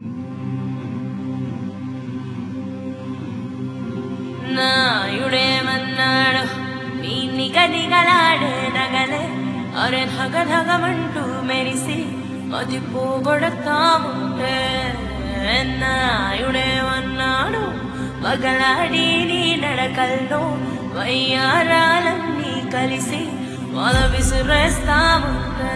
నాయుడేమన్నాడు నీ నిగనిగలాడే నగలే అరే ధగధగమంటూ మెరిసి అది పోగొడతాముంటే నాయుడేమన్నాడు మగలాడి నీ నడకల్లో వయ్యారాలన్నీ కలిసి మొద విసిరేస్తాముంటే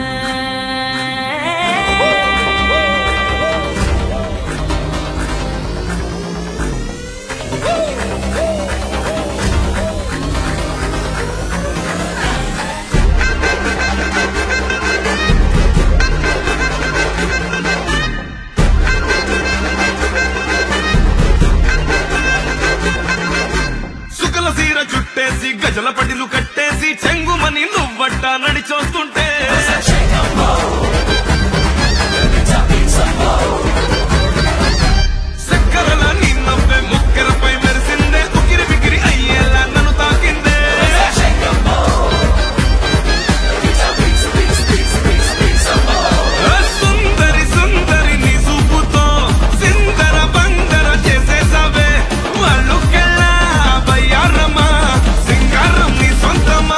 సుకల సీర చుట్టేసి గజల పటిలు కట్టేసి చెంగుమని నువ్వట్ట నడిచొస్తుంటే చక్కరల నీ నవ్వే ముక్కెరపై మెరిసిందే ఉకిరి బికిరి అయ్యేలా నన్ను తాకిందే సుందరి సుందరి నీ చూపుతో సిందర బందర చేసేసావే వాళ్ళుకెళ్ళా బయ్యారమ్మా సింగారం నీ సొంతమా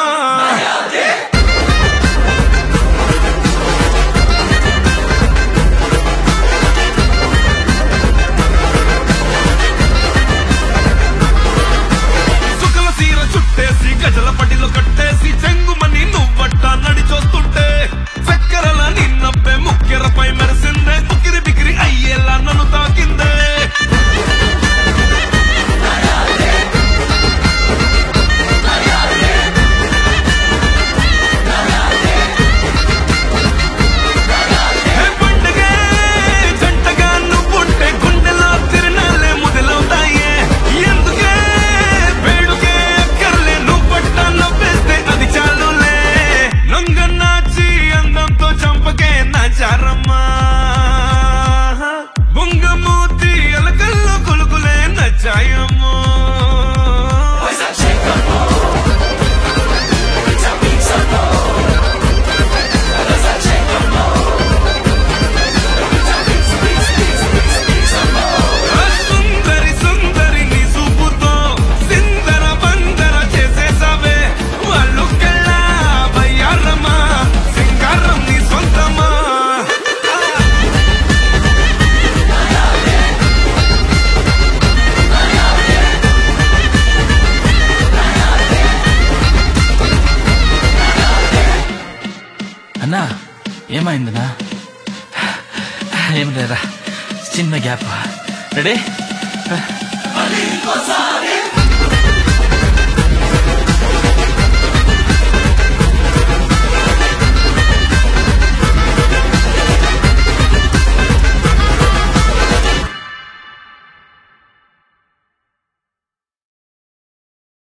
సుకల సీర చుట్టేసి గజల పటిలో కట్టేసి చెంగుమని నువ్వట్ట నడిచొస్తుంటే చక్కరల నిన్నప్పే ముక్కెరపై మెరిసిందే ఉకిరి బికిరి అయ్యేలా నన్ను తాకిందే హే పండగే జంటగా నువ్వుంటే గుండెలో తిరణాలే మొదలవుతాయే ఎందుకే వేడుకే అక్కర్లే నువ్వట్ట నవ్వేస్తే అది చాలులే నంగ నాచి అందంతో చంపకే నాచారమ్మా బొంగమూతి ఎలకల్లో కొలుకులే నచ్చాయమ్మో సుందరి సుందరి నీ చూపుతో సిందర బందర చేసేసావే వాళ్ళు కళ్ళా బయ్యారమ్మా సింగారం నీ సొంతమా అన్నా ఏమైందన్నా ఏం లేదా చిన్న గ్యాప్ రెడీ